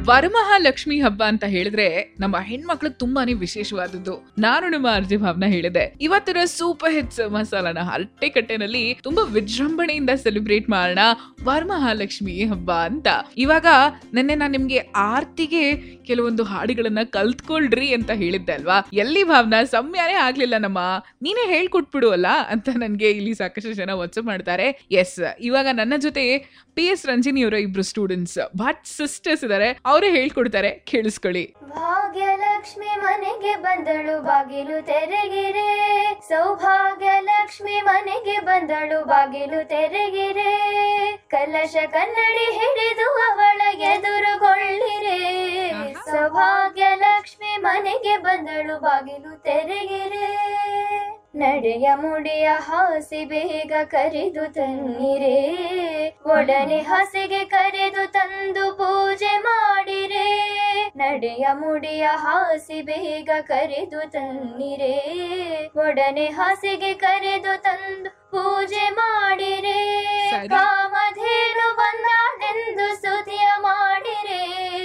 ವರಮಹಾಲಕ್ಷ್ಮಿ ಹಬ್ಬ ಅಂತ ಹೇಳಿದ್ರೆ ನಮ್ಮ ಹೆಣ್ಮಕ್ಳಿಗೆ ತುಂಬಾನೇ ವಿಶೇಷವಾದದ್ದು ನಾನು ನಿಮ್ಮ ಅರ್ಜಿ ಭಾವನ ಹೇಳಿದೆ ಇವತ್ತಿನ ಸೂಪರ್ ಹಿಟ್ಸ್ ಮಸಾಲಾನ ಹರಟೆ ಕಟ್ಟೆನಲ್ಲಿ ತುಂಬಾ ವಿಜೃಂಭಣೆಯಿಂದ ಸೆಲೆಬ್ರೇಟ್ ಮಾಡೋಣ ವರಮಹಾಲಕ್ಷ್ಮಿ ಹಬ್ಬ ಅಂತ ಇವಾಗ ನಿನ್ನೆ ನಾನು ನಿಮ್ಗೆ ಆರ್ತಿಗೆ ಕೆಲವೊಂದು ಹಾಡುಗಳನ್ನ ಕಲ್ತ್ಕೊಳ್ರಿ ಅಂತ ಹೇಳಿದ್ದೆ ಅಲ್ವಾ ಎಲ್ಲಿ ಭಾವನ ಸಮಯನೇ ಆಗ್ಲಿಲ್ಲ ನಮ್ಮ ನೀನೇ ಹೇಳ್ಕೊಟ್ಬಿಡು ಅಲ್ಲ ಅಂತ ನನ್ಗೆ ಇಲ್ಲಿ ಸಾಕಷ್ಟು ಜನ ವಾಟ್ಸಪ್ ಮಾಡ್ತಾರೆ ಎಸ್ ಇವಾಗ ನನ್ನ ಜೊತೆ ಪಿ ಎಸ್ ರಂಜಿನಿ ಅವರ ಇಬ್ರು ಸ್ಟೂಡೆಂಟ್ಸ್ ಬಟ್ ಸಿಸ್ಟರ್ಸ್ ಇದಾರೆ ಅವರೇ ಹೇಳ್ಕೊಡ್ತಾರೆ ಕೇಳಿಸ್ಕೊಳ್ಳಿ ಭಾಗ್ಯಲಕ್ಷ್ಮಿ ಮನೆಗೆ ಬಂದಳು ಬಾಗಿಲು ತೆರೆಗಿರೆ ಸೌಭಾಗ್ಯ ಲಕ್ಷ್ಮಿ ಮನೆಗೆ ಬಂದಳು ಬಾಗಿಲು ತೆರೆಗಿರೆ ಕಲಶ ಕನ್ನಡಿ ಹಿಡಿದು ಅವಳ ಎದುರುಗೊಳ್ಳಿರೆ ಸೌಭಾಗ್ಯ ಲಕ್ಷ್ಮಿ ಮನೆಗೆ ಬಂದಳು ಬಾಗಿಲು ತೆರೆಗಿರೆ ನಡೆಯ ಮುಡಿಯ ಹಾಸಿ ಬೇಗ ಕರೆದು ತನ್ನಿರೆ ಒಡನೆ ಹಸಿಗೆ ಕರೆದು ತಂದು ಪೂಜೆ ಮಾಡಿರೆ ನಡೆಯ ಮುಡಿಯ ಹಾಸಿ ಬೇಗ ಕರೆದು ತನ್ನಿರೆ ಒಡನೆ ಹಾಸಿಗೆ ಕರೆದು ತಂದು ಪೂಜೆ ಮಾಡಿರೆ ಸರಿ. ಕಾಮಧೇನು ಬಂದಾಡೆಂದು ಸ್ತುತಿಯ ಮಾಡಿರೆ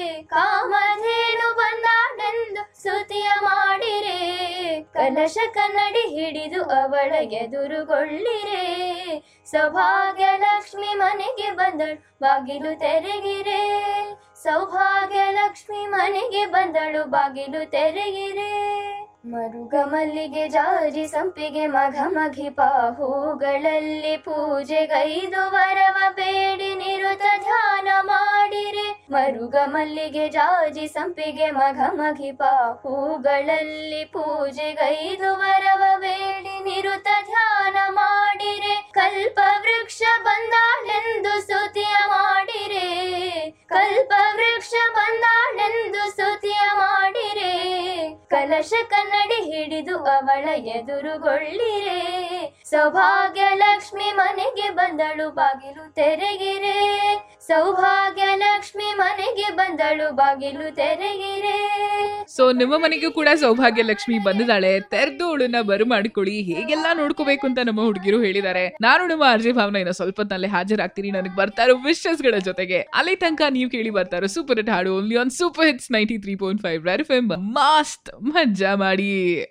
ಕಾಮಧೇನು ಬಂದಾಡೆಂದು ಸ್ತುತಿಯ ಮಾಡಿರೆ ಕಲಶ ಕನ್ನಡಿ ಹಿಡಿದು ಅವಳ ಎದುರುಗೊಳ್ಳಿರೆ ಸೌಭಾಗ್ಯ ಲಕ್ಷ್ಮಿ ಮನೆಗೆ ಬಂದಳು ಬಾಗಿಲು ತೆರೆಗಿರೆ ಸೌಭಾಗ್ಯ ಲಕ್ಷ್ಮಿ ಮನೆಗೆ ಬಂದಳು ಬಾಗಿಲು ತೆರೆಗಿರೆ ಮರುಗ ಮಲ್ಲಿಗೆ ಜಾಜಿ ಸಂಪಿಗೆ ಮಘ ಮಘಿಪ ಹೂಗಳಲ್ಲಿ ಪೂಜೆಗೈದು ವರವ ಬೇಡಿ ನಿರುತ ಧ್ಯಾನ ಮಾಡಿರೆ ಮರುಗ ಮಲ್ಲಿಗೆ ಜಾಜಿ ಸಂಪಿಗೆ ಮಘ ಮಘಿಪ ಹೂಗಳಲ್ಲಿ ಪೂಜೆಗೈದು ವರವ ಬೇಡಿ ನಿರುತ ಧ್ಯಾನ ಮಾಡಿರೆ ಕಲ್ಪ ವೃಕ್ಷ ಬಂದಾಳೆಂದು ಸ್ತುತಿಯ ಮಾಡಿರೆ ಕಲ್ಪ ವೃಕ್ಷ ಬಂದಾಳೆಂದು ಸ್ತುತಿಯ ಮಾಡಿರೆ ಕಲಶ ಕನ್ನಡಿ ಹಿಡಿದು ಅವಳ ಎದುರುಗೊಳ್ಳಿರೆ ಸೌಭಾಗ್ಯ ಲಕ್ಷ್ಮಿ ಮನೆಗೆ ಬಂದಳು ಬಾಗಿಲು ತೆರೆಗಿರೆ ಸೌಭಾಗ್ಯ ಲಕ್ಷ್ಮಿ ಮನೆಗೆ ಬಂದಳು ಬಾಗಿಲು ತೆರೆಗಿರೆ ಸೊ ನಿಮ್ಮ ಮನೆಗೂ ಕೂಡ ಸೌಭಾಗ್ಯ ಲಕ್ಷ್ಮಿ ಬಂದಿದ್ದಾಳೆ ತೆರೆದು ಅವಳನ್ನ ಬರು ಮಾಡ್ಕೊಳ್ಳಿ ಹೇಗೆಲ್ಲ ನೋಡ್ಕೋಬೇಕು ಅಂತ ನಮ್ಮ ಹುಡುಗಿರು ಹೇಳಿದ್ದಾರೆ ನಾನು ನಿಮ್ಮ ಅರ್ಜಿ ಭಾವನ ಇನ್ನು ಸ್ವಲ್ಪ ಹೊತ್ತಲ್ಲೇ ಹಾಜರಾಗ್ತೀನಿ ನನಗೆ ಬರ್ತಾ ಇರೋ ವಿಶಸ್ ಗಳ ಜೊತೆಗೆ ಅಲ್ಲಿ ತನಕ ನೀವು ಕೇಳಿ ಬರ್ತಾ ಇರೋ ಸೂಪರ್ ಹಿಟ್ ಹಾಡು only on super hits ninety three point five red F ಮಸ್ತ್ ಮಜಾ ಮಾಡಿ